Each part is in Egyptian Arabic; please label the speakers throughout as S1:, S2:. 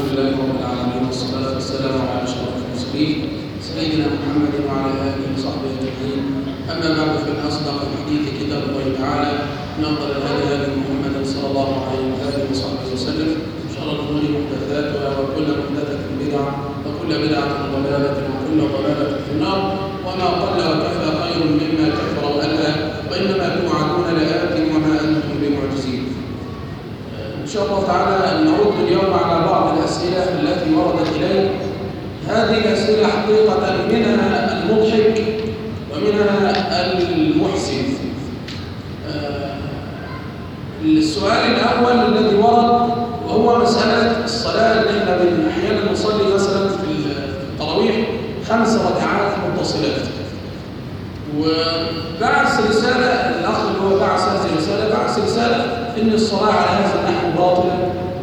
S1: لله رب العالمين والصلاة والسلام على أشرف المرسلين سيدنا محمد وعلى آله وصحبه أجمعين أما بعد فإن أصدق الحديث كتاب الله تعالى نقل الهدي هدي محمد صلى الله عليه وآله وصحبه وسلم شر الأمور محدثاتها وكل محدثة بدعة وكل بدعة ضلالة وكل ضلالة في النار وما قل وكفى خير مما كثر وألهى وإنما توعدون لآت وما أنتم بمعجزين إن شاء الله تعالى نعود اليوم على بعض الأسئلة التي وردت إلي هذه الأسئلة حقيقة منها المضحك ومنها المحسن آه، السؤال الأول الذي ورد وهو مسألة الصلاة اللي احنا بن- أحيانا نصلي مثلا في التراويح خمس ركعات متصلات وبعث رسالة الأخ اللي هو بعث هذه الرسالة بعث رسالة إن الصلاة على هذا النحو باطلة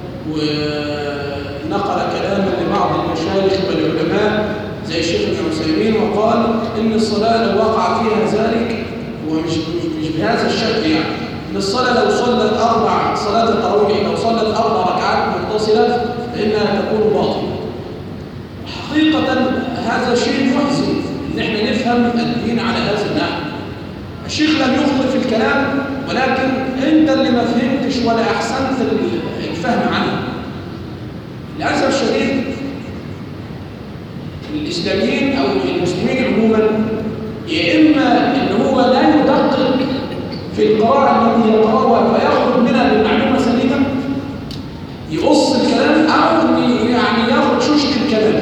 S1: ونقل كلاما لبعض المشايخ والعلماء زي الشيخ ابن عثيمين وقال إن الصلاة لو وقع فيها ذلك ومش مش مش بهذا الشكل يعني إن الصلاة لو صلت أربع صلاة التراويح لو صلت أربع ركعات متصلة فإنها تكون باطلة حقيقة هذا شيء محزن إن احنا نفهم الدين على هذا النحو الشيخ لم يخطئ في الكلام ولكن انت اللي ما فهمتش ولا احسنت الفهم عنه للاسف الشديد الاسلاميين او المسلمين عموما يا اما ان هو لا يدقق في القراءه التي يقراها فيخرج منها بالمعلومه سليمه يقص الكلام او يعني ياخد شوشة الكلام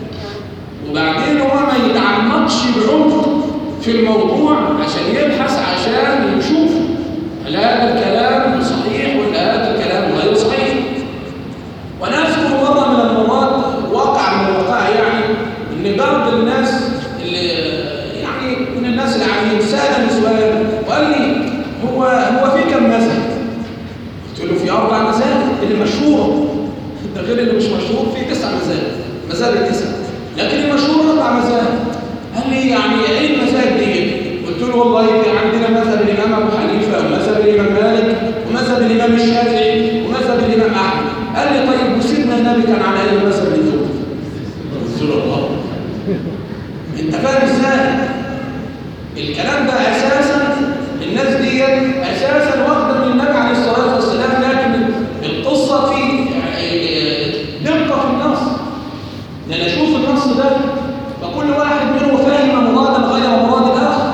S1: وبعدين هو ما يتعمقش بعمق في الموضوع عشان يبحث عشان يشوف هل هذا الكلام صحيح ولا هذا الكلام غير صحيح وانا اذكر مره من المرات واقع من الواقع يعني ان بعض الناس اللي يعني من الناس العاديين سالني سؤال وقال لي هو هو في كم مذهب؟ قلت له في اربع مذاهب اللي مشهوره ده غير اللي مش مشهور في تسع مذاهب مذاهب تسع لكن المشهور اربع مذاهب قال لي يعني ايه المذاهب دي؟ قلت له والله في عندنا مذهب الامام ابو حنيفه ومذهب الامام مالك ومذهب الامام الشافعي ومذهب الامام احمد قال لي طيب وسيدنا النبي كان على اي مذهب من دول؟ قلت له الله انت فاهم ازاي؟ الكلام ده اساسا الناس دي اساسا واخده من النبي عليه الصلاه والسلام لكن القصه في دقه في النص لان اشوف النص ده فكل واحد منه فاهم مرادا غير مراد الاخر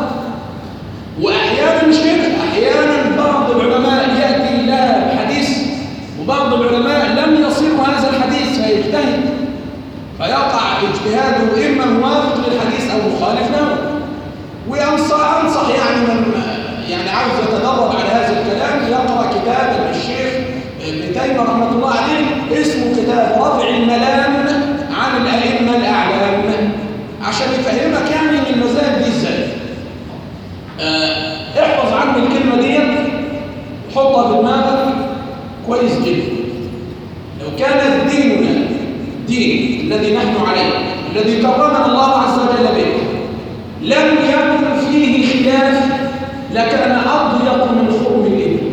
S1: واحيانا مش كده احيانا بعض العلماء ياتي لها حديث وبعض العلماء لم يصيروا هذا الحديث فيجتهد فيقع اجتهاده اما موافق للحديث او مخالف له وانصح انصح يعني من يعني عاوز يتدرب على هذا الكلام يقرا كتاب للشيخ ابن تيميه رحمه الله عليه اسمه كتاب رفع الملام عن الائمه الاعلام عشان يفهمك يعني ان المذاهب دي ازاي آه، احفظ عني الكلمه دي حطها في دماغك كويس جدا لو كان ديننا دين الذي نحن عليه الذي كرمنا الله عز وجل به لم يكن فيه خلاف لكان اضيق من خرم الابل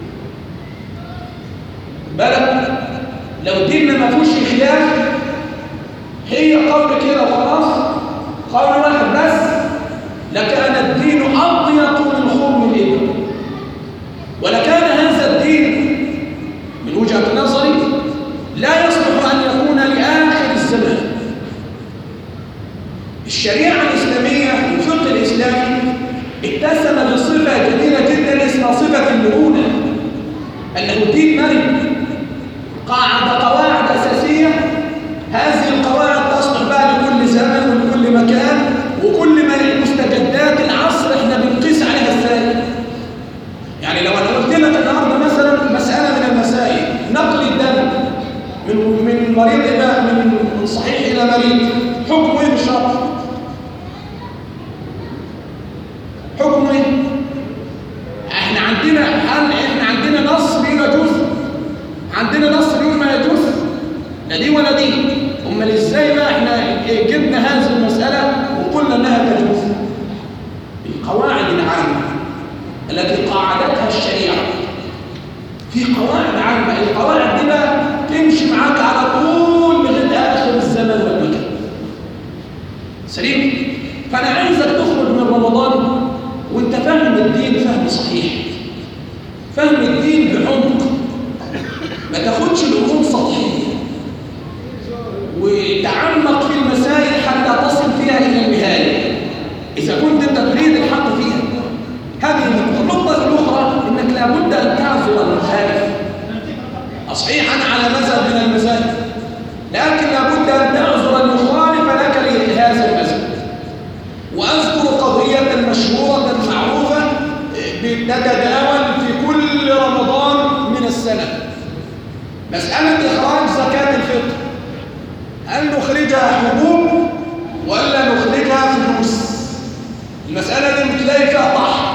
S1: بالك لو ديننا ما فيهوش خلاف هي قول كده وخلاص قول واحد بس لكان الدين اضيق من خرم الابل ولكان هذا الدين من وجهه نظري لا يصلح ان يكون لاخر الزمان الشريعه الاسلاميه الفقه الاسلامي اتسم بصفه جميله جدا اسمها صفه المرونه انه دين مرن قاعده قواعد اساسيه هذه القواعد تصلح بقى لكل زمن ولكل مكان وكل ما مستجدات العصر احنا بنقيس عليها ازاي يعني لو انا قلت لك النهارده مثلا مساله من المسائل نقل الدم من من مريض الى من من صحيح الى مريض حكمه ايه بالشرع حكمه ايه احنا عندنا هل احنا عندنا نص بيقول يجوز عندنا نص بيقول ما يجوز لا دي ولا دي امال ازاي بقى احنا جبنا هذه المساله وقلنا انها تجوز القواعد العامه التي قاعدتها الشريعه في قواعد عامه القواعد دي بقى تمشي معاك على طول صحيح فهم الدين بعمق ما تاخدش الامور سطحيه وتعمق في المسائل حتى تصل فيها الى النهايه اذا كنت انت تريد الحق فيها هذه النقطه النقطه الاخرى انك لابد ان تعذر المخالف صحيح انا على مذهب من المذاهب لكن لابد ان تعذر المخالف لك لهذا المذهب واذكر قضيه مشهوره معروفه تتداول في كل رمضان من السنه مساله اخراج زكاه الفطر هل نخرجها حبوب ولا نخرجها فلوس المساله دي بتلاقي فيها طحن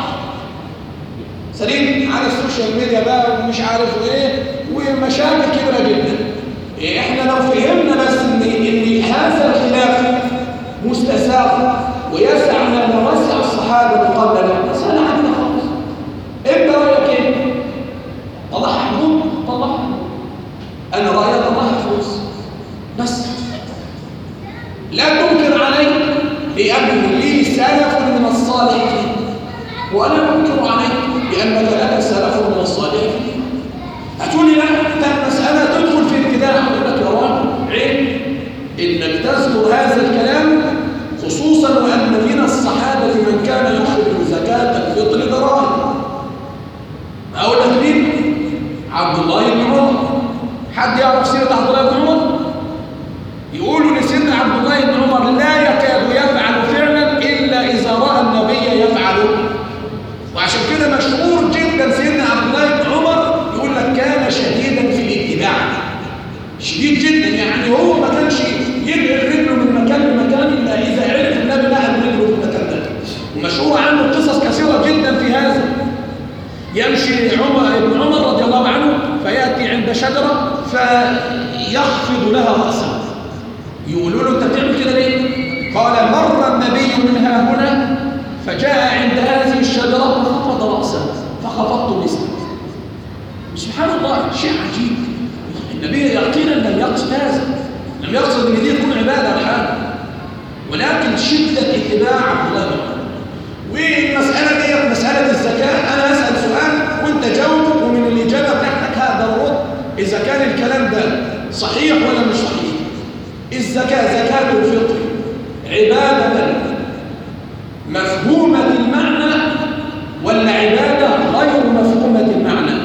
S1: سليم على السوشيال ميديا بقى ومش عارف ايه ومشاكل كبيره جدا إيه احنا لو فهمنا بس ان ان هذا الخلاف مستساغ ويسع من وسع الصحابه من قبلنا مساله عاديه خالص انت رايك ايه؟ طلعها حدود طلعها انا رايي طلعها فلوس بس لا تنكر علي لانه لي سلف من الصالحين وانا انكر عليك لانك لك سلف من الصالحين هتقولي لا ده المساله تدخل في ابتداء اقول لك يا رب عيب انك تذكر هذا الكلام خصوصا وان من الصحابه من كان يخرج زكاه الفطر دراهم اقول لك مين عبد الله بن عمر حد يعرف سيره عبد الله بن عمر يقولوا لسيدنا عبد الله بن عمر لا يكاد يفعل فعلا الا اذا راى النبي يفعله وعشان كده مشهور جدا سيدنا عبد الله بن عمر يقول لك كان شديدا في الاتباع شديد جدا يعني هو ما كانش ينقل رجله من مكان لمكان الا اذا عرف النبي نقل رجله في المكان ده ومشهور عنه قصص كثيره جدا في هذا يمشي عمر ابن عمر رضي الله عنه فياتي عند شجره فيخفض لها راسه يقولوا له انت بتعمل كده ليه؟ قال مر النبي من ها هنا فجاء عند هذه الشجره فخفض راسه فخفضت مثله سبحان الله شيء عجيب النبي يقينا لم يقصد هذا لم يقصد ان دي تكون عباده الحال ولكن شده اتباع عبد الله بن عمر والمساله دي مساله الزكاه انا اسال سؤال وانت جاوب ومن الاجابه بتاعتك هذا الرد اذا كان الكلام ده صحيح ولا مش صحيح الزكاه زكاه الفطر عباده مفهومه المعنى ولا عباده غير مفهومه المعنى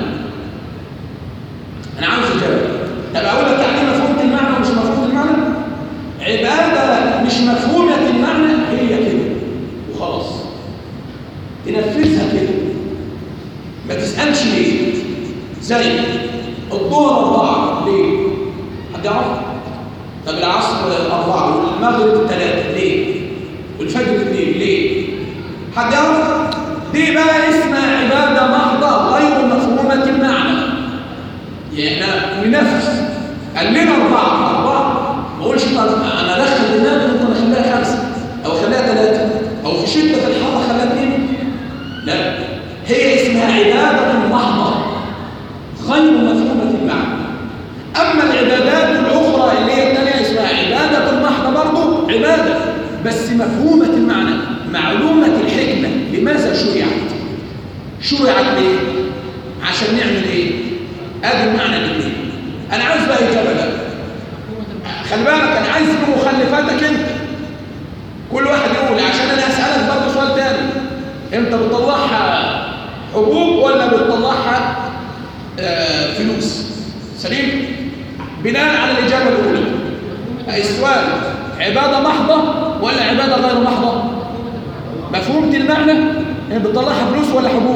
S1: انا عاوز اجابه طب اقول لك يعني مفهومه المعنى ومش مفهومه المعنى عباده مش مفهومه المعنى هي كده وخلاص تنفذها كده ما تسالش ليه زي الظهر اربعه ليه حد يعرف طب العصر اربعه والمغرب ثلاثه ليه والفجر اثنين ليه حد يعرف دي بقى اسمها عباده محضه غير مفهومه المعنى يعني احنا ننفذ قال لنا اربعه اربعه ما اقولش طب انا ادخل دماغي ممكن اخليها خمسه او اخليها ثلاثه او في شده الحر اخليها اثنين لا هي اسمها عباده محضه غير مفهومه المعنى اما العبادات الاخرى اللي هي الثانيه اسمها عباده محضه برضه عباده بس مفهومه المعنى معلومه الحكمه لماذا شرعت شرعت ليه عشان نعمل ايه ادي المعنى الاثنين انا عايز بقى اجابه بقى خلي بالك انا عايز مخلفاتك انت كل واحد يقول عشان انا اسالك برضه سؤال تاني انت بتطلعها حبوب ولا بتطلعها آه فلوس سليم بناء على الاجابه الاولى السؤال عباده محضه ولا عباده غير محضه مفهومة المعنى انت بتطلعها فلوس ولا حبوب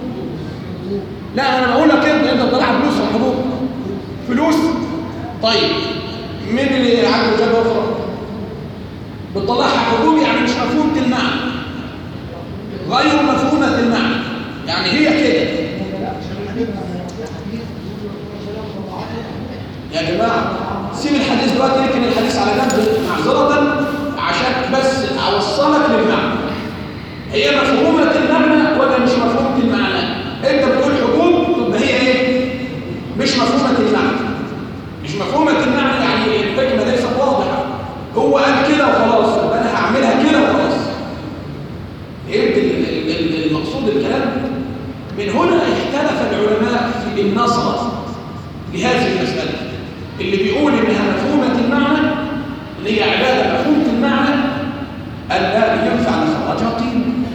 S1: لا انا بقول لك انت انت بتطلعها فلوس ولا حبوب فلوس طيب مين اللي عنده اجابه اخرى بتطلعها حبوب يعني مش مفهومة المعنى غير مفهومة المعنى يعني هي كده يا جماعة سيب الحديث دلوقتي يمكن الحديث على جنب معذرة عشان بس أوصلك للمعنى هي مفهومة المعنى ولا مش مفهومة المعنى انت بتقول حبوب طب هي ايه مش مفهومة المعنى مش مفهومة المعنى يعني الحكمة ليست واضحة هو قال كده وخلاص يبقى انا هعملها كده وخلاص فهمت المقصود الكلام اختلف العلماء في النظرة لهذه المسألة اللي بيقول إنها مفهومة المعنى إن هي عبادة مفهومة المعنى قال لا ينفع نخرجها قيمة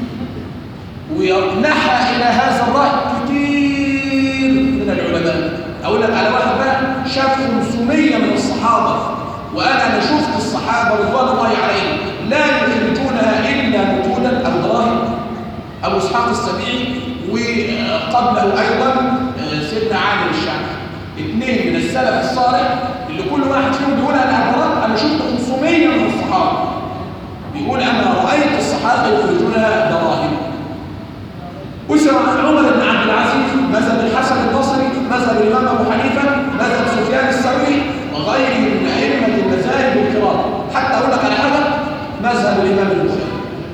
S1: ويقنعها إلى هذا الرأي كثير من العلماء أقول لك على واحد بقى شاف 500 من الصحابة وقال أنا شفت الصحابة رضوان الله عليهم لا يخرجونها إلا نقودا أو دراهم أبو إسحاق السبيعي وقبله أيضا سيدنا عامر الشعبي اثنين من السلف الصالح اللي كل واحد فيهم بيقول أنا أدركت أنا شفت 500 من الصحابة بيقول أنا رأيت الصحابة يخرجونها دراهم أسر عن عمر بن عبد العزيز مذهب الحسن البصري مذهب الإمام أبو حنيفة مذهب سفيان الثوري وغيره من أئمة المذاهب الكرام حتى أقول لك على حاجة مذهب الإمام البخاري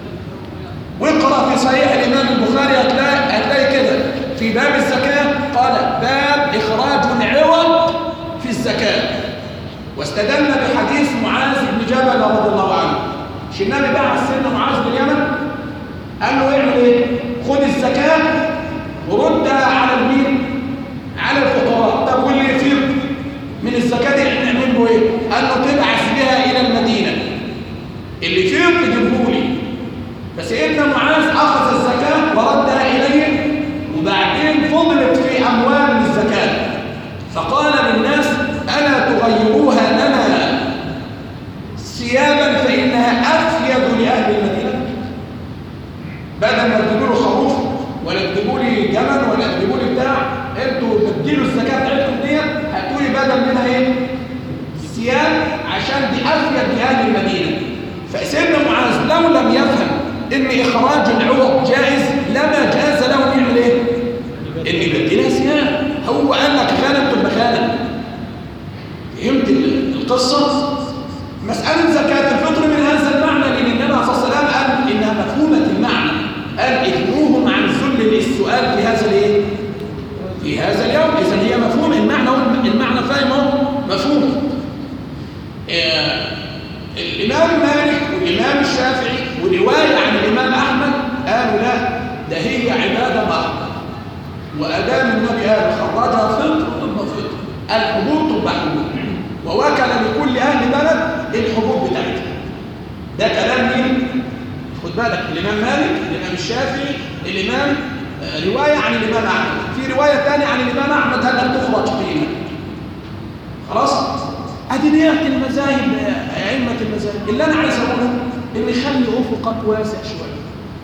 S1: واقرأ في صحيح الإمام البخاري هتلاقي هتلاقي كده في باب الزكاة قال باب إخراج العوض في الزكاة واستدل بحديث معاذ بن جبل رضي الله عنه مش النبي بعث سيدنا معاذ بن اليمن قال له اعمل ايه؟ خد الزكاة وردها على المين؟ على الفقراء طب واللي يفيض من الزكاة دي نعمل له ايه؟ قال له تبعث بها إلى المدينة اللي يفيض تجيبه لي فسيدنا معاذ أخذ الزكاة وردها إليه وبعدين فضلت في أموال الزكاة فقال للناس ألا تغيروها لنا ثيابا فإنها أفيد لأهل المدينة بدل ما تجيبوا له خروف ولا تجيبوا لي جمل ولا تجيبوا لي بتاع انتوا تديله الزكاه بتاعتكم ديت هاتوا لي بدل منها ايه؟ ثياب عشان دي افيد لاهل المدينه فسيدنا معاذ لو لم يفهم ان اخراج العوض جائز لما جاز له يعمل ايه؟ ان يبدي لها ثياب هو قال لك خانه تبقى خانه فهمت القصه؟ مساله زكاه الفطر من هذا المعنى لان النبي صلى الله عليه وسلم قال انها مفهومه المعنى قال اثنوهم عن ذل السؤال في هذا الايه في هذا اليوم اذا هي مفهوم المعنى المعنى فاهم اهو مفهوم آه الامام مالك والامام الشافعي وروايه عن الامام احمد قالوا لا ده هي عباده محضه وادام النبي قال خرجها فطر ثم فطر الحبوب تبقى حبوب ووكل لكل اهل بلد الحبوب بتاعتها ده كلام مين خد بالك الإمام مالك الإمام الشافعي الإمام رواية عن الإمام أحمد في رواية ثانية عن الإمام أحمد هل لم تخرج قيمة خلاص أدي نيات المذاهب أئمة المذاهب اللي أنا عايز أقوله إن خلي أفقك واسع شوية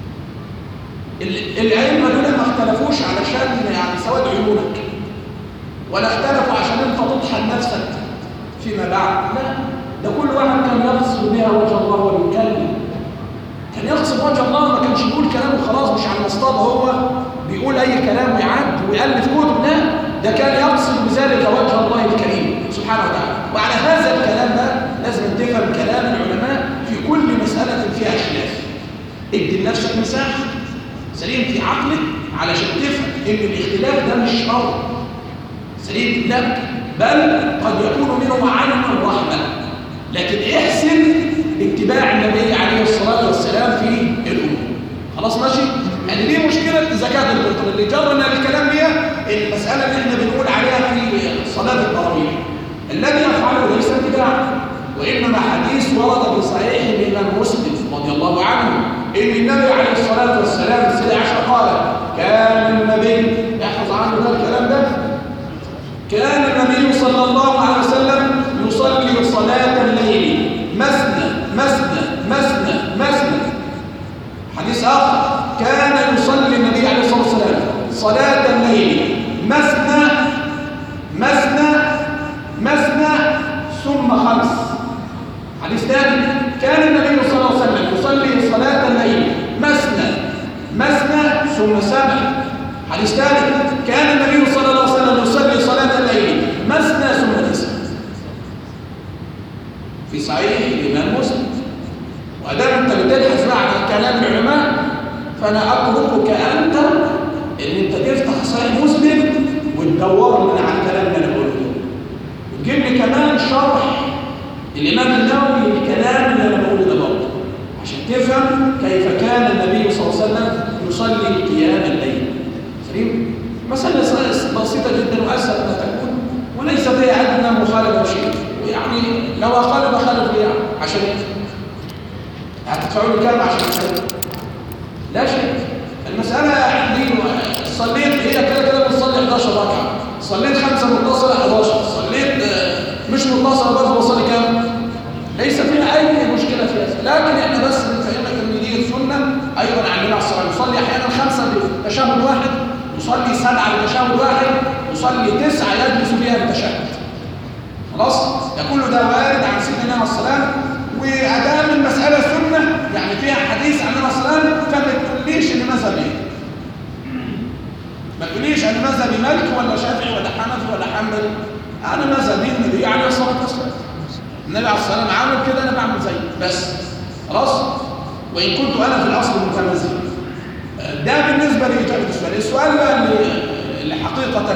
S1: الأئمة دول ما اختلفوش علشان يعني سواد عيونك ولا اختلفوا عشان أنت تطحن نفسك فيما بعد لا ده كل واحد كان يقصد بها وجه الله ويتكلم كان يقصد وجه الله ما كانش بيقول كلام وخلاص مش على المصطاد هو بيقول اي كلام ويعد ويالف كتب لا ده كان يقصد بذلك وجه الله الكريم سبحانه وتعالى وعلى هذا الكلام ده لازم تفهم كلام العلماء في كل مساله فيها خلاف ادي لنفسك مساحه سليم في عقلك علشان تفهم ان الاختلاف ده مش شر سليم لا بل قد يكون منه علما ورحمه لكن احسن اتباع النبي عليه الصلاة والسلام في الأمور خلاص ماشي؟ يعني دي مشكلة زكاة الفطر اللي جرنا الكلام بيها المسألة اللي احنا بنقول عليها في صلاة التراويح الذي يفعله ليس اتباعا وإنما حديث ورد في صحيح الإمام مسلم رضي الله عنه إن النبي عليه الصلاة والسلام السيدة عائشة قال كان النبي يحفظ عنه ده الكلام ده كان النبي صلى الله عليه وسلم يصلي صلاة الليل مثنى مثنى مثنى مثنى حديث آخر كان يصلي النبي عليه الصلاة والسلام صلاة الليل مثنى مثنى مثنى ثم خمس حديث ثاني كان النبي صلى الله عليه وسلم يصلي صلاة الليل مثنى مثنى ثم سبع حديث ثالث كان النبي صلى الله عليه وسلم يصلي صلاة الليل مثنى ثم تسع في صحيح الإمام مسلم وأدام أنت بتبحث بقى عن كلام العلماء فأنا أتركك أنت إن أنت تفتح صحيح مسلم وتدور من على الكلام اللي أنا بقوله وتجيب لي كمان شرح الإمام النووي للكلام اللي أنا بقوله ده برضه عشان تفهم كيف كان النبي صلى الله عليه وسلم يصلي قيام الليل سليم؟ مسألة بسيطة جدا وأسهل ما تكون وليس فيها أدنى مخالفة شيء يعني لو أقل بخالف ليه عشان هتدفعوا لي كام عشان كده لا شيء المسألة عندي صليت هي كده كده بتصلي 11 ركعة صليت خمسة متصلة 11 صليت مش متصلة برضه بصلي كام ليس فيها أي مشكلة فيها لكن احنا بس بنفهمك ان دي السنة أيضا عندنا الصلاة يصلي أحيانا خمسة بتشهد واحد يصلي سبعة بتشهد واحد يصلي تسعة يجلس فيها بتشهد خلاص ده كله ده وارد عن سيدنا الصلاة وأدام المسألة سنة يعني فيها حديث عن الصلاة فما تقوليش إن مذهبي ما تقوليش أنا مذهبي مالك ولا شافعي ولا حنفي ولا حنبلي أنا مذهبي النبي عليه الصلاة والسلام النبي عليه الصلاة والسلام عامل كده أنا بعمل زيه بس خلاص وإن كنت أنا في الأصل متمزج ده بالنسبة لإجابة السؤال السؤال بقى اللي, اللي حقيقة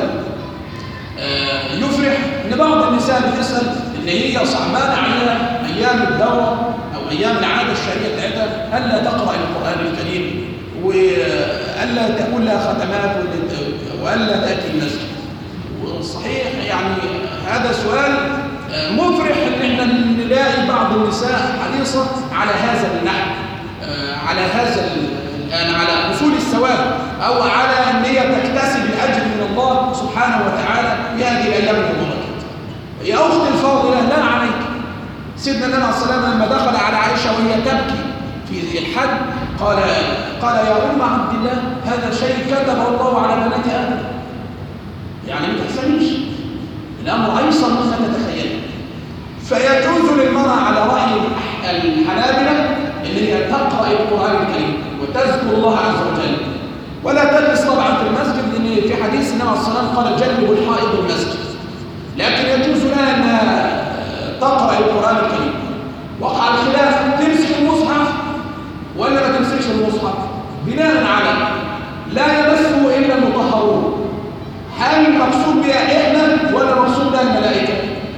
S1: يفرح إن بعض النساء بتسأل اللي هي صعبانة عليها أيام الدورة أو أيام العادة الشهرية بتاعتها ألا تقرأ القرآن الكريم وألا تكون لها ختمات وألا تأتي المسجد وصحيح يعني هذا سؤال مفرح ان احنا نلاقي بعض النساء حريصه على هذا النحو على هذا الان على حصول الثواب او على ان هي تكتسب الاجر من الله سبحانه وتعالى في هذه الايام المباركه. يا اختي الفاضله لا عليك. سيدنا النبي عليه الصلاه والسلام لما دخل على عائشه وهي تبكي في الحج قال قال يا ام عبد الله هذا شيء كتبه الله على بنات ادم. يعني ما تحسنيش الامر ايسر مما تتخيل. فيجوز للمرأة على رأي الحنابلة اللي هي تقرأ القرآن الكريم وتذكر الله عز وجل ولا تجلس طبعا في المسجد لأن في حديث النبي عليه الصلاة والسلام قال جنبوا الحائض المسجد لكن يجوز لها أن تقرأ القرآن الكريم وقع الخلاف تمسك المصحف ولا ما تمسكش المصحف بناء على لا يمسه إلا المطهرون هل المقصود بها إحنا ولا مقصود بها الملائكة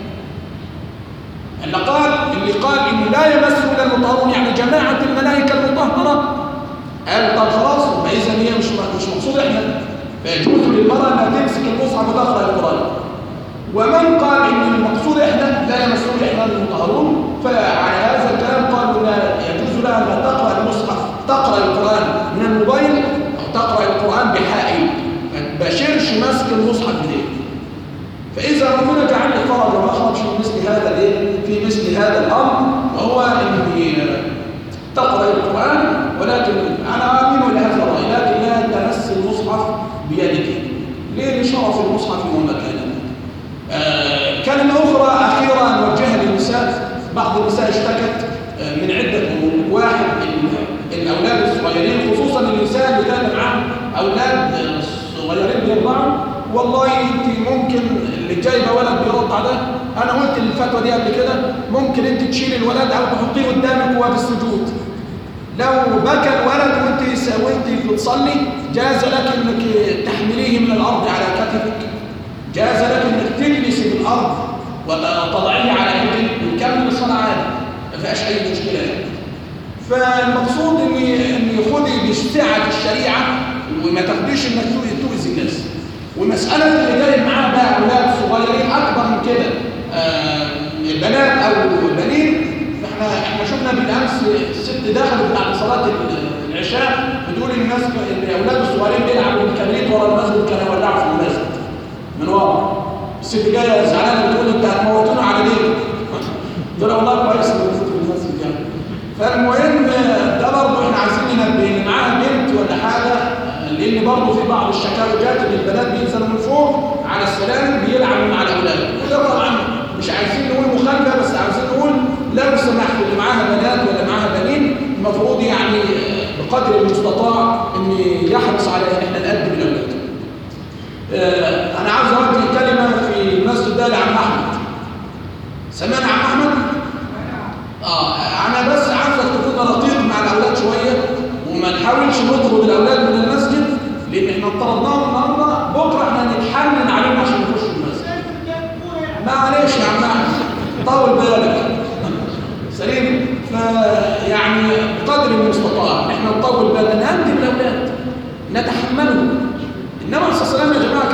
S1: اللي قال اللي قال ان لا يمس الا المطهرون يعني جماعه الملائكه المطهره قال طب خلاص فاذا هي مش مش مقصود احنا فيجوز للمراه انها تمسك المصحف وتقرا القران ومن قال ان المقصود احنا لا يمسه احنا المطهرون فعلى هذا الكلام قالوا لا يجوز لها ان تقرا المصحف تقرا القران من الموبايل او تقرا القران بحائل ما تباشرش مسك المصحف بايديها فإذا ربنا جعل لي فرج ومخرج في مثل هذا الايه في مثل هذا الأمر وهو أن تقرأ القرآن ولكن أنا آمن لهذا الرأي لكن لا تمس المصحف بيدك ليه لشرف المصحف ومكانه آه كلمة أخرى أخيرة نوجهها للنساء بعض النساء اشتكت آه من عدة أمور واحد الأولاد الصغيرين خصوصا النساء اللي كان معاهم أولاد صغيرين بيرضعوا والله انت ممكن اللي جايبه ولد بيرضع ده انا قلت الفتوى دي قبل كده ممكن انت تشيل الولد او تحطيه قدامك وهو في السجود لو بكى الولد وانت وانت بتصلي جاز لك انك تحمليه من الارض على كتفك جاز لك انك تجلسي في الارض وتضعيه على يدك وتكمل الصلاه عادي ما فيهاش اي مشكله يعني فالمقصود ان ان خدي بسعه الشريعه وما تاخديش انك تؤذي الناس ومسألة اللي جاي معاه بقى أولاد صغيرين أكبر من كده آه البنات أو البنين احنا احنا شفنا بالأمس الست دخلت بعد صلاة العشاء بتقول الناس الأولاد الصغيرين بيلعبوا بالكبريت ورا المسجد كانوا يولعوا في المسجد من ورا الست جاية زعلانة بتقول أنت هتموتونا على ليه؟ قلت لها والله كويس إنك في المسجد يعني فالمهم ده برضه احنا عايزين ننبه اللي معاه بنت ولا حاجة لان برضه في بعض الشكاوى جات ان البنات بينزلوا من فوق على السلالم بيلعبوا مع الاولاد وده طبعا مش عايزين نقول مخالفه بس عايزين نقول لو سمحت اللي معاها بنات ولا معاها بنين المفروض يعني بقدر المستطاع ان يحرص على ان احنا نقدم الاولاد. آه انا عاوز اوجه كلمه في المسجد ده لعم احمد. سمعنا عم احمد؟ اه انا بس عاوزك تكون رقيق مع الاولاد شويه وما نحاولش نطرد الاولاد من المسجد لان احنا اطردناهم النهارده بكره احنا هنتحنن عليهم عشان يخشوا المسجد معلش يا عم احمد طول بالك سليم فيعني بقدر المستطاع احنا نطول بالنا نهدي الاولاد نتحملهم النبي عليه الصلاه والسلام يا جماعه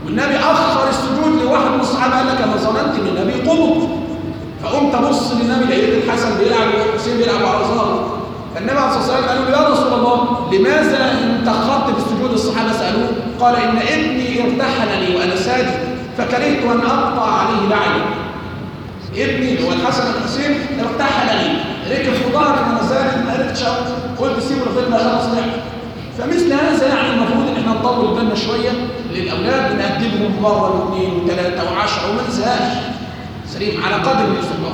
S1: والنبي اخر السجود لواحد من الصحابه قال لك انا ظننت ان النبي قبض فقمت ابص للنبي لقيت الحسن بيلعب والحسين بيلعب على ظهره فالنبي عليه الصلاه والسلام قالوا له يا رسول الله لماذا انت اخرت في السجود الصحابه سالوه قال ان ابني ارتحلني وانا ساجد فكرهت ان اقطع عليه لعنه ابني اللي هو الحسن والحسين ارتحلني ركب في ظهري وانا ساجد ما قدرتش قلت سيبوا الخدمه خلاص نعمل فمثل هذا يعني المفروض ان احنا نطول بالنا شويه للاولاد بنقدمهم مره واثنين وثلاثه وعشره وما نزهقش سليم على قدر المستطاع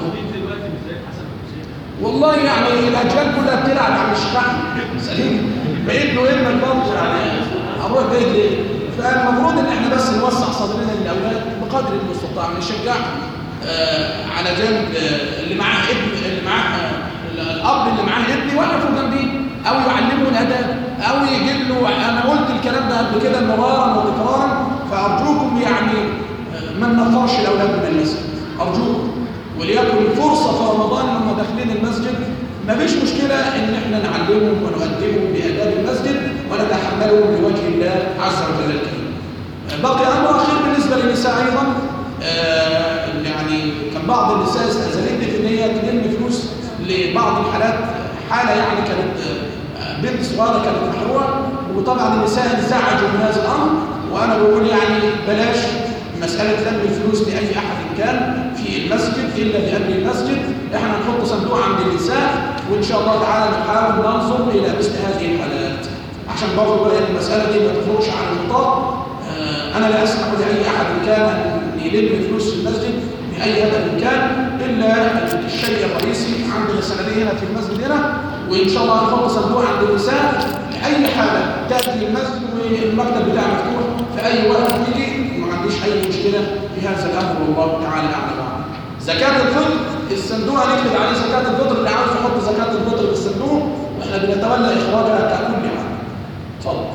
S1: والله يعني الاجيال كلها بتلعب على الشيخ احمد سليم بقيت له ابنك برضه يعني اروح بيت ليه؟ فالمفروض ان احنا بس نوسع صدرنا للاولاد بقدر المستطاع نشجعهم آه على جنب آه اللي معاه ابن اللي معاه آه الاب اللي معاه ابن يوقفوا جنبيه او يعلمه الاداب او يجيب له انا قلت الكلام ده قبل كده مرارا وتكرارا فارجوكم يعني ما ننفرش الاولاد من المسجد ارجوكم وليكن فرصه في رمضان لما داخلين المسجد ما فيش مشكله ان احنا نعلمهم ونؤدبهم باداب المسجد ونتحملهم لوجه الله عز وجل الكريم. بقي امر اخير بالنسبه للنساء ايضا آه يعني كان بعض النساء استاذنتني في ان هي تلم فلوس لبعض الحالات حاله يعني كانت بنت صغيره كانت محروقه وطبعا النساء انزعجوا من هذا الامر وانا بقول يعني بلاش مساله لم الفلوس لاي احد كان في المسجد الا لاجل المسجد احنا نحط صندوق عند النساء وان شاء الله تعالى نحاول ننظر الى مثل هذه الحالات عشان برضه المساله دي ما تخرجش عن النطاق آه انا لا اسمح لاي احد كان ان يلم فلوس في المسجد باي هدف كان الا الشيء الرئيسي عندنا سنديه هنا في المسجد هنا وان شاء الله نحط صندوق عند النساء لاي حاله تاتي المسجد والمكتب بتاعها مفتوح في اي وقت تيجي ما عنديش اي مشكله في هذا الامر والله تعالى اعلم زكاه الفطر الصندوق هنكتب عليه زكاه الفطر اللي عاوز يحط زكاه الفطر في الصندوق احنا بنتولى اخراجها ككل عام اتفضل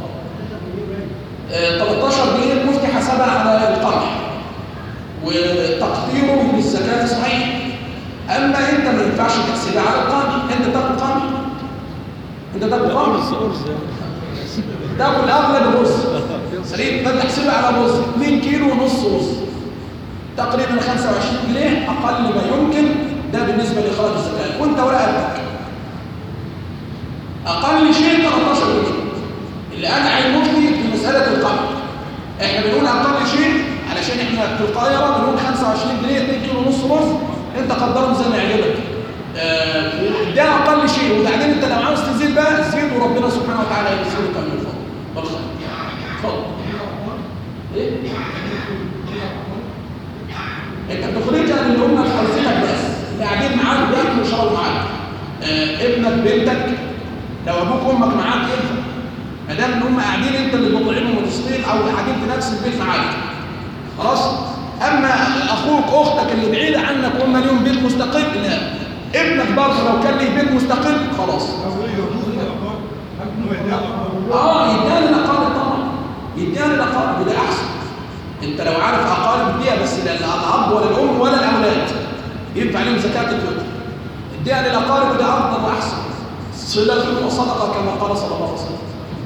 S1: 13 جنيه المفتي حسبها على القمح وتقديره بالزكاه صحيح اما انت ما ينفعش تحسبها على القمح انت تاكل قمح انت تاكل قمح تاكل اغلب الرز سليم فانت تحسبها على رز 2 كيلو ونص رز تقريبا 25 جنيه اقل ما يمكن ده بالنسبه لاخراج الزكاه وانت ورقتك اقل شيء 13 جنيه اللي ادعى المفتي في مساله القمح احنا بنقول اقل شيء علشان احنا في القاهره بنقول 25 جنيه 2 كيلو ونص رز انت قدرهم زي ما يعجبك آه ده اقل شيء وبعدين انت لو عاوز تزيد بقى زيد وربنا سبحانه وتعالى يزيدك من الفضل والخير اتفضل ايه انت بتخرجها اللي هم في حوزتك بس اللي قاعدين معاك بياكلوا ويشربوا معاك آه ابنك بنتك لو ابوك وامك معاك ينفع ما دام ان هم قاعدين انت اللي بتطعمهم وتسقيهم او قاعدين في نفس البيت معاك خلاص اما اخوك اختك اللي بعيده عنك وهم ليهم بيت مستقل لا ابنك برضه لو كان ليه بيت مستقل خلاص اه يديها للاقارب طبعا يديها للاقارب وده احسن انت لو عارف اقارب اديها بس لا الاب ولا الام ولا الاولاد ينفع لهم زكاه الفطر اديها للاقارب وده افضل واحسن صله وصدقه كما قال صلى الله عليه وسلم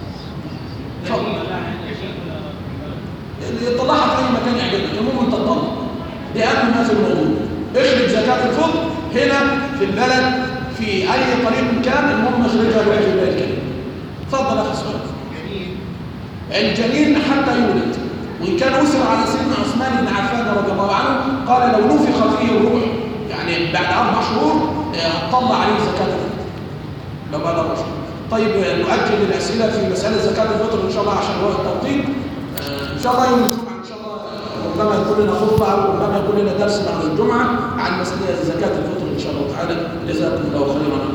S1: اللي يطلعها في اي مكان يعجبك المهم انت تطلع دي اهم ما في الموضوع اخرج زكاه الفطر هنا في البلد في اي طريق كان المهم اخرجها لوجه الله الكريم اتفضل اخي سؤال الجنين حتى يولد وان كان اسر على سيدنا عثمان بن عفان رضي الله عنه قال لو نفخ فيه الروح يعني بعد اربع شهور طلع عليه زكاه الفطر لو بعد اربع شهور طيب نؤجل الاسئله في مساله زكاه الفطر ان شاء الله عشان وقت التوقيت ان شاء الله يوم الجمعه ان شاء الله ربما يكون لنا خطبه او ربما يكون لنا درس بعد الجمعه عن مساله زكاه الفطر ان شاء الله تعالى جزاكم الله خيرا